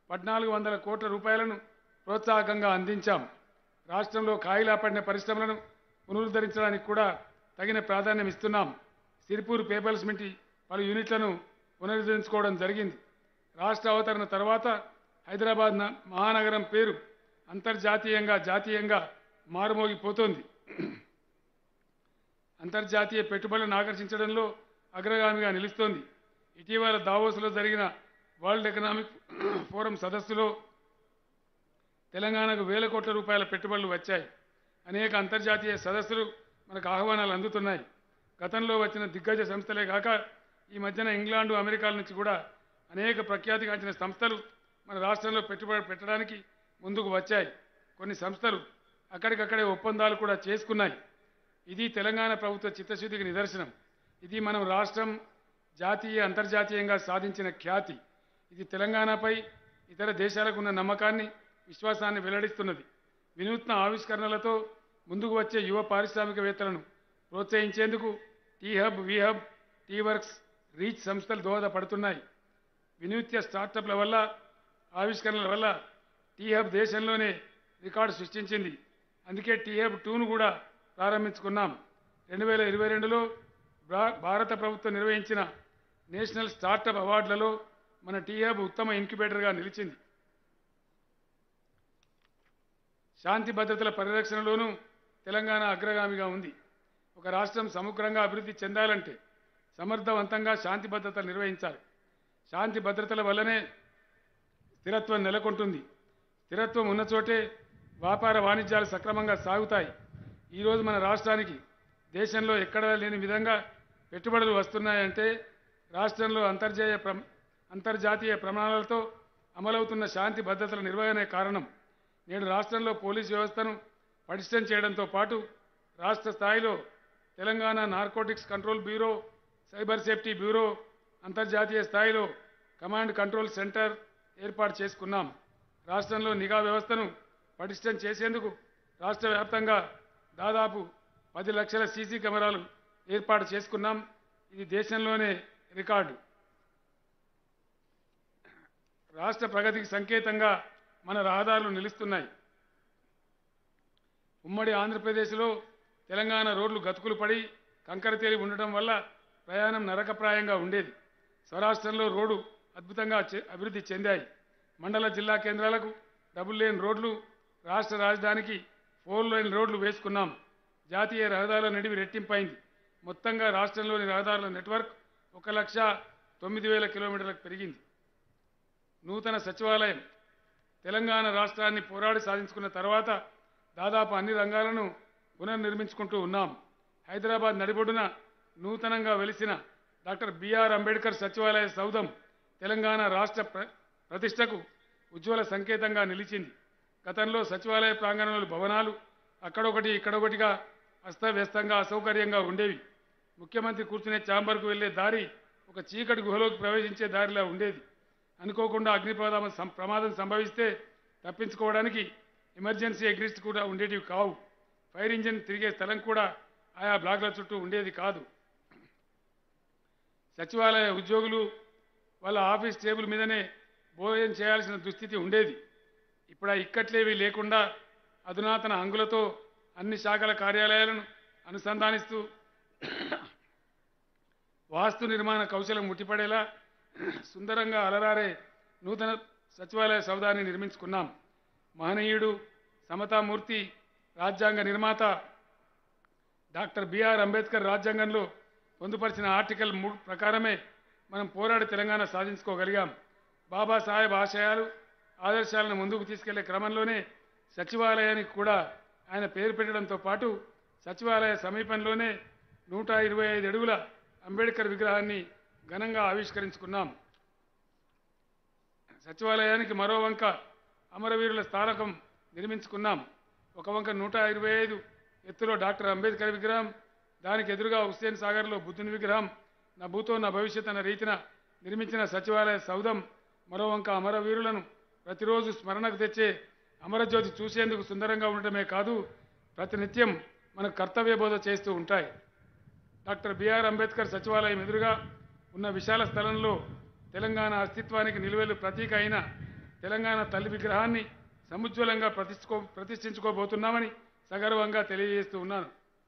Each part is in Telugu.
పద్నాలుగు వందల కోట్ల రూపాయలను ప్రోత్సాహకంగా అందించాం రాష్ట్రంలో కాయిలా పడిన పరిశ్రమలను పునరుద్ధరించడానికి కూడా తగిన ప్రాధాన్యం ఇస్తున్నాం సిరిపూర్ పేపర్స్ మింటి పలు యూనిట్లను పునరుద్ధరించుకోవడం జరిగింది రాష్ట్ర అవతరణ తర్వాత హైదరాబాద్ న- మహానగరం పేరు అంతర్జాతీయంగా జాతీయంగా మారుమోగిపోతోంది అంతర్జాతీయ పెట్టుబడులను ఆకర్షించడంలో అగ్రగామిగా నిలుస్తోంది ఇటీవల దావోస్లో జరిగిన వరల్డ్ ఎకనామిక్ ఫోరం సదస్సులో తెలంగాణకు వేల కోట్ల రూపాయల పెట్టుబడులు వచ్చాయి అనేక అంతర్జాతీయ సదస్సులు మనకు ఆహ్వానాలు అందుతున్నాయి గతంలో వచ్చిన దిగ్గజ సంస్థలే కాక ఈ మధ్యన ఇంగ్లాండు అమెరికాల నుంచి కూడా అనేక ప్రఖ్యాతిగాంచిన సంస్థలు మన రాష్ట్రంలో పెట్టుబడి పెట్టడానికి ముందుకు వచ్చాయి కొన్ని సంస్థలు అక్కడికక్కడే ఒప్పందాలు కూడా చేసుకున్నాయి ఇది తెలంగాణ ప్రభుత్వ చిత్తశుద్ధికి నిదర్శనం ఇది మనం రాష్ట్రం జాతీయ అంతర్జాతీయంగా సాధించిన ఖ్యాతి ఇది తెలంగాణపై ఇతర దేశాలకు ఉన్న నమ్మకాన్ని విశ్వాసాన్ని వెల్లడిస్తున్నది వినూత్న ఆవిష్కరణలతో ముందుకు వచ్చే యువ పారిశ్రామికవేత్తలను ప్రోత్సహించేందుకు T hub we hub T works reach సంస్థలు దోహదపడుతున్నాయి వినూత్య స్టార్టప్ల వల్ల ఆవిష్కరణల వల్ల టీ హబ్ దేశంలోనే రికార్డు సృష్టించింది అందుకే టీ హబ్ టూను కూడా ప్రారంభించుకున్నాం రెండు వేల ఇరవై రెండులో భా- భారత ప్రభుత్వం నిర్వహించిన నేషనల్ స్టార్టప్ అవార్డులలో మన టీ హబ్ ఉత్తమ ఇంక్యుబేటర్గా నిలిచింది శాంతి భద్రతల పరిరక్షణలోనూ తెలంగాణ అగ్రగామిగా ఉంది ఒక రాష్ట్రం సమగ్రంగా అభివృద్ధి చెందాలంటే సమర్థవంతంగా శాంతి భద్రతలు నిర్వహించాలి శాంతి భద్రతల వల్లనే స్థిరత్వం నెలకొంటుంది స్థిరత్వం ఉన్న చోటే వ్యాపార వాణిజ్యాలు సక్రమంగా సాగుతాయి ఈరోజు మన రాష్ట్రానికి దేశంలో ఎక్కడా లేని విధంగా పెట్టుబడులు వస్తున్నాయంటే రాష్ట్రంలో అంతర్జాతీయ ప్ర అంతర్జాతీయ ప్రమాణాలతో అమలవుతున్న శాంతి భద్రతల నిర్వహణే కారణం నేడు రాష్ట్రంలో పోలీస్ వ్యవస్థను పటిష్టం చేయడంతో పాటు రాష్ట్ర స్థాయిలో Telangana narcotics control bureau cyber safety bureau అంతర్జాతీయ స్థాయిలో కమాండ్ కంట్రోల్ సెంటర్ ఏర్పాటు చేసుకున్నాం రాష్ట్రంలో నిఘా వ్యవస్థను పటిష్టం చేసేందుకు రాష్ట్ర వ్యాప్తంగా దాదాపు పది లక్షల సీసీ కెమెరాలు ఏర్పాటు చేసుకున్నాం ఇది దేశంలోనే రికార్డు రాష్ట్ర ప్రగతికి సంకేతంగా మన రహదారులు నిలుస్తున్నాయి ఉమ్మడి ఆంధ్రప్రదేశ్లో తెలంగాణ రోడ్లు గతుకులు పడి కంకర తేలి ఉండటం వల్ల ప్రయాణం నరకప్రాయంగా ఉండేది స్వరాష్ట్రంలో రోడ్డు అద్భుతంగా చె- అభివృద్ధి చెందాయి మండల జిల్లా కేంద్రాలకు డబుల్ లేన్ రోడ్లు రాష్ట్ర రాజధానికి ఫోర్ లైన్ రోడ్లు వేసుకున్నాం జాతీయ రహదారుల నడివి రెట్టింపైంది మొత్తంగా రాష్ట్రంలోని రహదారుల నెట్వర్క్ ఒక లక్ష తొమ్మిది వేల కిలోమీటర్లకు పెరిగింది నూతన సచివాలయం తెలంగాణ రాష్ట్రాన్ని పోరాడి సాధించుకున్న తర్వాత దాదాపు అన్ని రంగాలను పునర్నిర్మించుకుంటూ ఉన్నాం హైదరాబాద్ నడిబొడ్డున నూతనంగా వెలిసిన డాక్టర్ బిఆర్ అంబేద్కర్ సచివాలయ సౌధం తెలంగాణ రాష్ట్ర ప్ర ప్రతిష్టకు ఉజ్వల సంకేతంగా నిలిచింది గతంలో సచివాలయ ప్రాంగణంలో భవనాలు అక్కడొకటి ఇక్కడొకటిగా అస్తవ్యస్తంగా అసౌకర్యంగా ఉండేవి ముఖ్యమంత్రి కూర్చునే ఛాంబర్కు వెళ్లే దారి ఒక చీకటి గుహలోకి ప్రవేశించే దారిలా ఉండేది అనుకోకుండా అగ్ని ప్రమాదం సం- ప్రమాదం సంభవిస్తే తప్పించుకోవడానికి ఎమర్జెన్సీ ఎగ్జిస్ట్ కూడా ఉండేటివి కావు ఫైర్ ఇంజిన్ తిరిగే స్థలం కూడా ఆయా బ్లాక్ల చుట్టూ ఉండేది కాదు సచివాలయ ఉద్యోగులు వాళ్ళ ఆఫీస్ టేబుల్ మీదనే భోజనం చేయాల్సిన దుస్థితి ఉండేది ఇప్పుడు ఆ ఇక్కట్లేవి లేకుండా అధునాతన హంగులతో అన్ని శాఖల కార్యాలయాలను అనుసంధానిస్తూ వాస్తు నిర్మాణ కౌశలం ముట్టిపడేలా సుందరంగా అలరారే నూతన సచివాలయ సౌధాన్ని నిర్మించుకున్నాం మహనీయుడు సమతామూర్తి రాజ్యాంగ నిర్మాత డాక్టర్ బిఆర్ అంబేద్కర్ రాజ్యాంగంలో పొందుపరిచిన ఆర్టికల్ మూడు ప్రకారమే మనం పోరాడి తెలంగాణ సాధించుకోగలిగాం బాబాసాహెబ్ ఆశయాలు ఆదర్శాలను ముందుకు తీసుకెళ్లే క్రమంలోనే సచివాలయానికి కూడా ఆయన పేరు పెట్టడంతో పాటు సచివాలయ సమీపంలోనే నూట ఇరవై ఐదు అడుగుల అంబేద్కర్ విగ్రహాన్ని ఘనంగా ఆవిష్కరించుకున్నాం సచివాలయానికి మరో వంక అమరవీరుల స్థానకం నిర్మించుకున్నాం ఒక వంక నూట ఇరవై ఐదు ఎత్తులో డాక్టర్ అంబేద్కర్ విగ్రహం దానికి ఎదురుగా హుస్సేన్ సాగర్లో బుద్ధుని విగ్రహం నా భూతో నా భవిష్యత్ అన్న రీతిన నిర్మించిన సచివాలయ సౌధం మరో వంక అమరవీరులను ప్రతిరోజు స్మరణకు తెచ్చే అమరజ్యోతి చూసేందుకు సుందరంగా ఉండటమే కాదు ప్రతినిత్యం మనకు కర్తవ్య బోధ చేస్తూ ఉంటాయి డాక్టర్ బిఆర్ అంబేద్కర్ సచివాలయం ఎదురుగా ఉన్న విశాల స్థలంలో తెలంగాణ అస్తిత్వానికి నిలువెలు ప్రతీక అయిన తెలంగాణ తల్లి విగ్రహాన్ని సముజ్వలంగా ప్రతిష్ఠుకో ప్రతిష్ఠించుకోబోతున్నామని సగర్వంగా తెలియజేస్తూ ఉన్నాను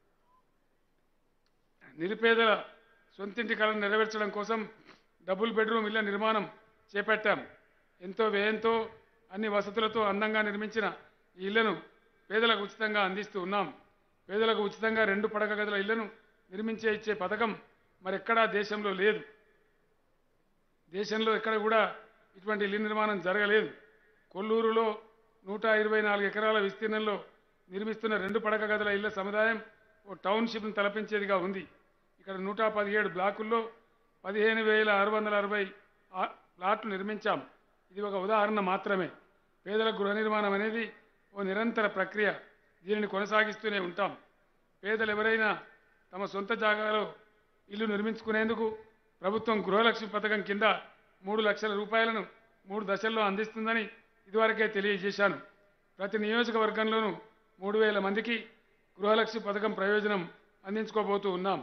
నిరుపేదల సొంతింటి కళను నెరవేర్చడం కోసం డబుల్ బెడ్రూమ్ ఇళ్ల నిర్మాణం చేపట్టాం ఎంతో వ్యయంతో అన్ని వసతులతో అందంగా నిర్మించిన ఈ ఇళ్లను పేదలకు ఉచితంగా అందిస్తూ ఉన్నాం పేదలకు ఉచితంగా రెండు పడక గదుల ఇళ్లను నిర్మించే ఇచ్చే పథకం మరెక్కడా దేశంలో లేదు దేశంలో ఎక్కడ కూడా ఇటువంటి ఇల్లు నిర్మాణం జరగలేదు కొల్లూరులో నూట ఇరవై నాలుగు ఎకరాల విస్తీర్ణంలో నిర్మిస్తున్న రెండు పడక గదుల ఇళ్ల సముదాయం ఓ టౌన్షిప్ను తలపించేదిగా ఉంది ఇక్కడ నూట పదిహేడు బ్లాకుల్లో పదిహేను వేల ఆరు వందల అరవై ఆ- ప్లాట్లు నిర్మించాం ఇది ఒక ఉదాహరణ మాత్రమే పేదల గృహ నిర్మాణం అనేది ఓ నిరంతర ప్రక్రియ దీనిని కొనసాగిస్తూనే ఉంటాం పేదలు ఎవరైనా తమ సొంత జాగాలో ఇల్లు నిర్మించుకునేందుకు ప్రభుత్వం గృహలక్ష్మి పథకం కింద మూడు లక్షల రూపాయలను మూడు దశల్లో అందిస్తుందని ఇదివరకే తెలియజేశాను ప్రతి నియోజకవర్గంలోనూ మూడు వేల మందికి గృహలక్ష్మి పథకం ప్రయోజనం అందించుకోబోతూ ఉన్నాం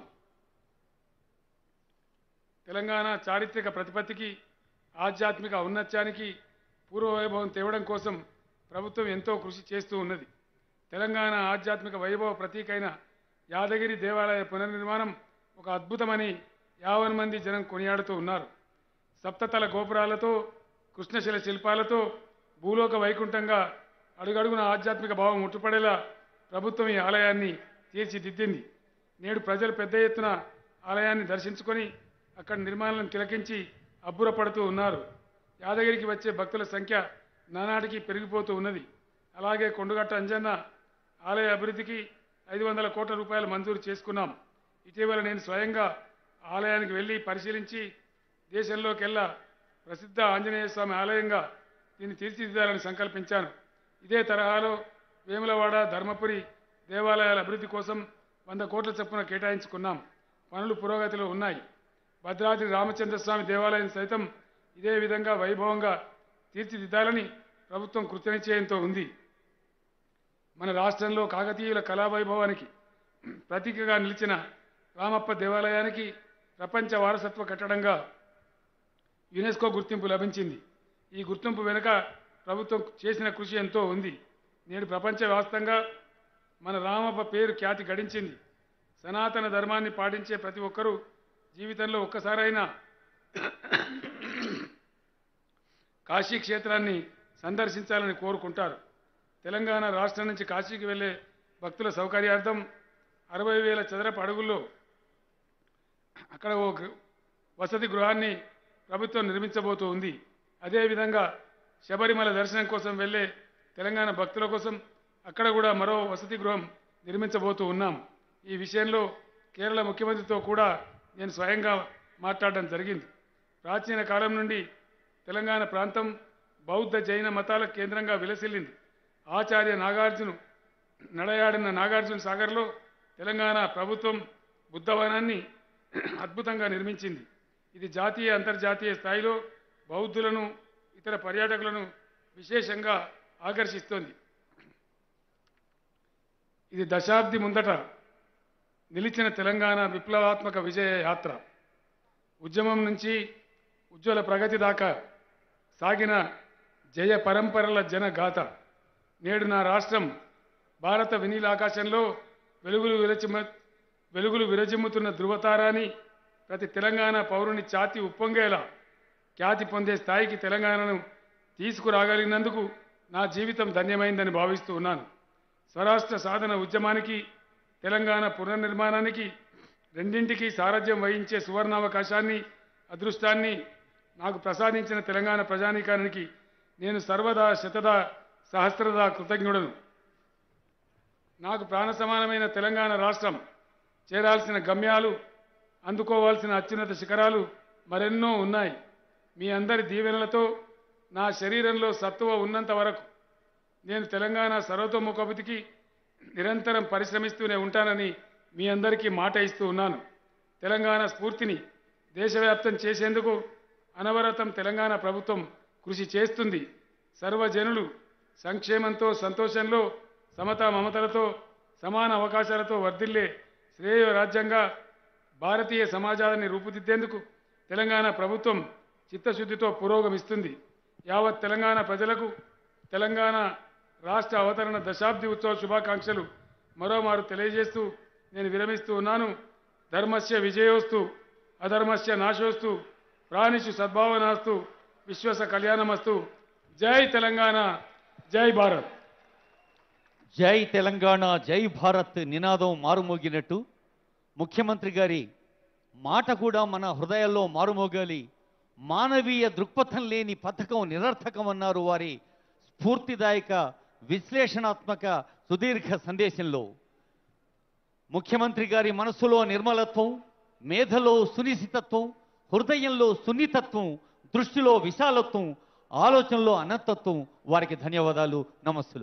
తెలంగాణ చారిత్రక ప్రతిపత్తికి ఆధ్యాత్మిక ఔన్నత్యానికి పూర్వవైభవం తేవడం కోసం ప్రభుత్వం ఎంతో కృషి చేస్తూ ఉన్నది తెలంగాణ ఆధ్యాత్మిక వైభవ ప్రతీకైన యాదగిరి దేవాలయ పునర్నిర్మాణం ఒక అద్భుతమని యావన్ మంది జనం కొనియాడుతూ ఉన్నారు సప్తతల గోపురాలతో కృష్ణశిల శిల్పాలతో భూలోక వైకుంఠంగా అడుగడుగున ఆధ్యాత్మిక భావం ముట్టుపడేలా ప్రభుత్వం ఈ ఆలయాన్ని తీర్చిదిద్దింది నేడు ప్రజలు పెద్ద ఎత్తున ఆలయాన్ని దర్శించుకొని అక్కడ నిర్మాణాలను తిలకించి అబ్బురపడుతూ ఉన్నారు యాదగిరికి వచ్చే భక్తుల సంఖ్య నానాటికి పెరిగిపోతూ ఉన్నది అలాగే కొండగట్ట అంజన్న ఆలయ అభివృద్ధికి ఐదు వందల కోట్ల రూపాయలు మంజూరు చేసుకున్నాం ఇటీవల నేను స్వయంగా ఆలయానికి వెళ్ళి పరిశీలించి దేశంలోకెల్లా ప్రసిద్ధ ఆంజనేయ స్వామి ఆలయంగా దీన్ని తీర్చిదిద్దాలని సంకల్పించాను ఇదే తరహాలో వేములవాడ ధర్మపురి దేవాలయాల అభివృద్ధి కోసం వంద కోట్ల చొప్పున కేటాయించుకున్నాం పనులు పురోగతిలో ఉన్నాయి భద్రాద్రి రామచంద్రస్వామి దేవాలయం సైతం ఇదే విధంగా వైభవంగా తీర్చిదిద్దాలని ప్రభుత్వం కృతనిశ్చయంతో ఉంది మన రాష్ట్రంలో కాకతీయుల కళా వైభవానికి ప్రతీకగా నిలిచిన రామప్ప దేవాలయానికి ప్రపంచ వారసత్వ కట్టడంగా యునెస్కో గుర్తింపు లభించింది ఈ గుర్తింపు వెనుక ప్రభుత్వం చేసిన కృషి ఎంతో ఉంది నేడు ప్రపంచవ్యాప్తంగా మన రామప్ప పేరు ఖ్యాతి గడించింది సనాతన ధర్మాన్ని పాటించే ప్రతి ఒక్కరూ జీవితంలో ఒక్కసారైనా కాశీ క్షేత్రాన్ని సందర్శించాలని కోరుకుంటారు తెలంగాణ రాష్ట్రం నుంచి కాశీకి వెళ్ళే భక్తుల సౌకర్యార్థం అరవై వేల చదరపు అడుగుల్లో అక్కడ ఓ గృ- వసతి గృహాన్ని ప్రభుత్వం నిర్మించబోతూ ఉంది అదేవిధంగా శబరిమల దర్శనం కోసం వెళ్ళే తెలంగాణ భక్తుల కోసం అక్కడ కూడా మరో వసతి గృహం నిర్మించబోతూ ఉన్నాం ఈ విషయంలో కేరళ ముఖ్యమంత్రితో కూడా నేను స్వయంగా మాట్లాడడం జరిగింది ప్రాచీన కాలం నుండి తెలంగాణ ప్రాంతం బౌద్ధ జైన మతాల కేంద్రంగా విలసిల్లింది ఆచార్య నాగార్జును నడయాడిన నాగార్జున సాగర్లో తెలంగాణ ప్రభుత్వం బుద్ధవనాన్ని అద్భుతంగా నిర్మించింది ఇది జాతీయ అంతర్జాతీయ స్థాయిలో బౌద్ధులను ఇతర పర్యాటకులను విశేషంగా ఆకర్షిస్తోంది ఇది దశాబ్ది ముందట నిలిచిన తెలంగాణ విప్లవాత్మక విజయ యాత్ర ఉద్యమం నుంచి ఉజ్వల ప్రగతి దాకా సాగిన జయ పరంపరల జన గాథ నేడు నా రాష్ట్రం భారత వినీలాకాశంలో వెలుగులు విరచిమ వెలుగులు విరజిమ్ముతున్న ధృవతారాని ప్రతి తెలంగాణ పౌరుని ఛాతి ఉప్పొంగేలా ఖ్యాతి పొందే స్థాయికి తెలంగాణను తీసుకురాగలిగినందుకు నా జీవితం ధన్యమైందని భావిస్తూ ఉన్నాను స్వరాష్ట్ర సాధన ఉద్యమానికి తెలంగాణ పునర్నిర్మాణానికి రెండింటికి సారథ్యం వహించే సువర్ణావకాశాన్ని అదృష్టాన్ని నాకు ప్రసాదించిన తెలంగాణ ప్రజానీకానికి నేను సర్వదా శతదా సహస్రదా కృతజ్ఞుడను నాకు ప్రాణ సమానమైన తెలంగాణ రాష్ట్రం చేరాల్సిన గమ్యాలు అందుకోవాల్సిన అత్యున్నత శిఖరాలు మరెన్నో ఉన్నాయి మీ అందరి దీవెనలతో నా శరీరంలో సత్తువ ఉన్నంత వరకు నేను తెలంగాణ సర్వతోముఖాభివృద్ధికి నిరంతరం పరిశ్రమిస్తూనే ఉంటానని మీ అందరికీ మాట ఇస్తూ ఉన్నాను తెలంగాణ స్ఫూర్తిని దేశవ్యాప్తం చేసేందుకు అనవరతం తెలంగాణ ప్రభుత్వం కృషి చేస్తుంది సర్వజనులు సంక్షేమంతో సంతోషంలో సమతా మమతలతో సమాన అవకాశాలతో వర్ధిల్లే శ్రేయ రాజ్యంగా భారతీయ సమాజాన్ని రూపుదిద్దేందుకు తెలంగాణ ప్రభుత్వం చిత్తశుద్ధితో పురోగమిస్తుంది యావత్ తెలంగాణ ప్రజలకు తెలంగాణ రాష్ట్ర అవతరణ దశాబ్ది ఉత్సవ శుభాకాంక్షలు మరోమారు తెలియజేస్తూ నేను విరమిస్తూ ఉన్నాను ధర్మస్య విజయోస్తు అధర్మస్య నాశోస్తు ప్రాణిషు సద్భావనాస్తు విశ్వస కళ్యాణమస్తు జై తెలంగాణ జై భారత్ జై తెలంగాణ జై భారత్ నినాదం మారుమోగినట్టు ముఖ్యమంత్రి గారి మాట కూడా మన హృదయాల్లో మారుమోగాలి మానవీయ దృక్పథం లేని పథకం నిరర్థకం అన్నారు వారి స్ఫూర్తిదాయక విశ్లేషణాత్మక సుదీర్ఘ సందేశంలో ముఖ్యమంత్రి గారి మనసులో నిర్మలత్వం మేధలో సునిశితత్వం హృదయంలో సున్నితత్వం దృష్టిలో విశాలత్వం ఆలోచనలో అనంతత్వం వారికి ధన్యవాదాలు నమస్సులు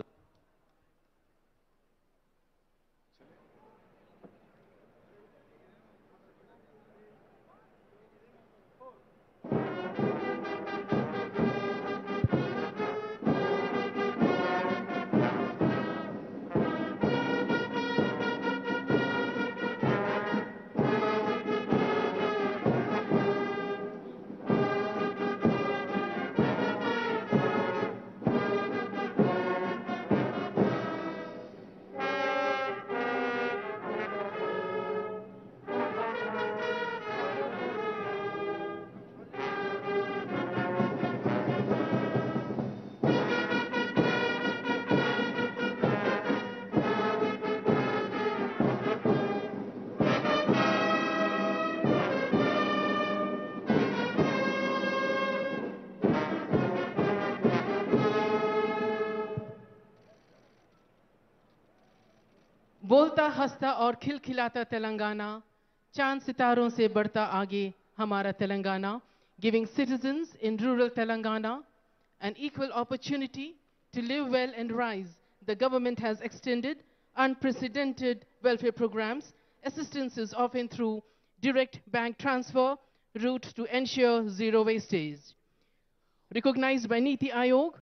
बोलता हंसता और खिलखिलाता तेलंगाना चांद सितारों से बढ़ता आगे हमारा Telangana giving citizens in rural telangana an equal opportunity to live well and rise the government has extended unprecedented welfare programs assistances often through direct bank transfer route to ensure zero wastage recognized by niti aayog